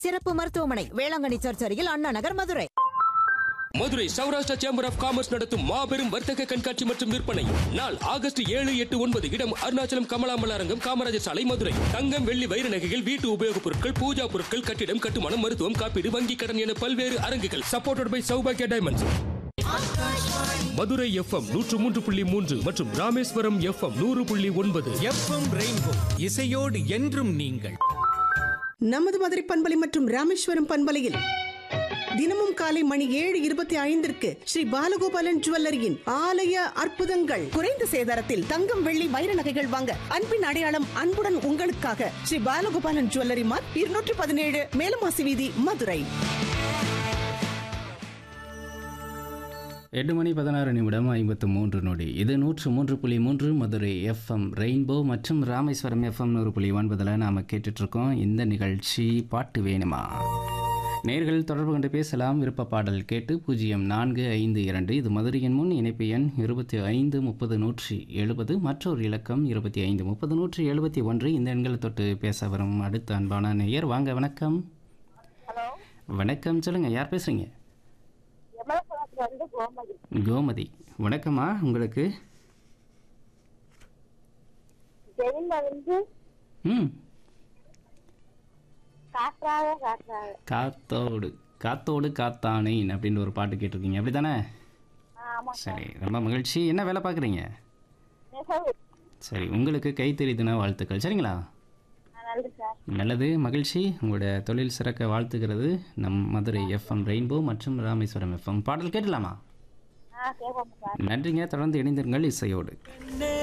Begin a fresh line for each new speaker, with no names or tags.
சிறப்பு மருத்துவமனை வேளாங்கண்ணி சர்ச் அருகில் Anna Nagar Madurai
Madurai Sourashtra chamber of commerce நடத்தும் மாபெரும் வர்த்தக கண்காட்சி மற்றும் விற்பனை நாள் ஆகஸ்ட் ஏழு எட்டு ஒன்பது இடம் அருணாச்சலம் கமலாம்பல் அரங்கம் காமராஜர் சாலை மதுரை தங்கம் வெள்ளி வைர நகைகள் வீட்டு உபயோகப் பொருட்கள் பூஜா பொருட்கள் கட்டிடம் கட்டுமானம் மருத்துவம் காப்பீடு வங்கி கடன் என பல்வேறு அரங்குகள் சப்போர்ட்டட் பை சௌபாகியா டைமண்ட்ஸ் மதுரை எஃப்எம் நூற்று மூன்று புள்ளி மூன்று மற்றும் ராமேஸ்வரம் எஃப்எம் நூறு புள்ளி ஒன்பது
எஃப்எம் ரெயின்போ இசையோடு என்றும் நீங்கள்
நமது மதுரை பண்பலை மற்றும் ராமேஸ்வரம் பண்பலையில் தினமும் காலை மணி ஏழு இருபத்தி ஐந்திற்கு ஸ்ரீ பாலகோபாலன் ஜுவல்லரியின் ஆலய அற்புதங்கள் குறைந்த சேதாரத்தில் தங்கம் வெள்ளி வைர நகைகள் வாங்க அன்பின் அடையாளம் அன்புடன் உங்களுக்காக ஸ்ரீ பாலகோபாலன் ஜுவல்லரி மார்க் இருநூற்றி பதினேழு மேலமாசி வீதி மதுரை
எட்டு மணி பதினாறு நிமிடம் ஐம்பத்து மூன்று நொடி இது நூற்று மூன்று புள்ளி மூன்று மதுரை எஃப்எம் ரெயின்போ மற்றும் ராமேஸ்வரம் எஃப்எம் நூறு புள்ளி ஒன்பதில் நாம் கேட்டுட்ருக்கோம் இந்த நிகழ்ச்சி பாட்டு வேணுமா நேர்கள் தொடர்பு கொண்டு பேசலாம் விருப்ப பாடல் கேட்டு பூஜ்ஜியம் நான்கு ஐந்து இரண்டு இது மதுரையின் முன் இணைப்பு எண் இருபத்தி ஐந்து முப்பது நூற்றி எழுபது மற்றொரு இலக்கம் இருபத்தி ஐந்து முப்பது நூற்றி எழுபத்தி ஒன்று இந்த எண்களை தொட்டு பேச வரும் அடுத்த அன்பான நேயர் வாங்க வணக்கம் வணக்கம் சொல்லுங்கள் யார் பேசுகிறீங்க கோமதி வணக்கம்மா உங்களுக்கு
ஜெயில வந்து
ம்
காற்றாக காற்றாக
காத்தோடு காத்தோடு காத்தானேன் அப்படின்னு ஒரு பாட்டு கேட்டிருக்கீங்க அப்படி தானே
ஆமா
சரி ரொம்ப மகிழ்ச்சி என்ன வேலை பார்க்குறீங்க
நெசவு
சரி உங்களுக்கு கைத்தறி தின வாழ்த்துக்கள் சரிங்களா
நல்லது சார்
நல்லது மகிழ்ச்சி உங்களோட தொழில் சிறக்க வாழ்த்துக்கிறது நம் மதுரை எஃப்எம் ரெயின்போ மற்றும் ராமேஸ்வரம் எஃப்எம் பாடல் கேட்டலாமா
ஆ கேட்போம் சார்
நன்றிங்க தொடர்ந்து இணைந்திருங்கள் இசையோடு
பெண்ணே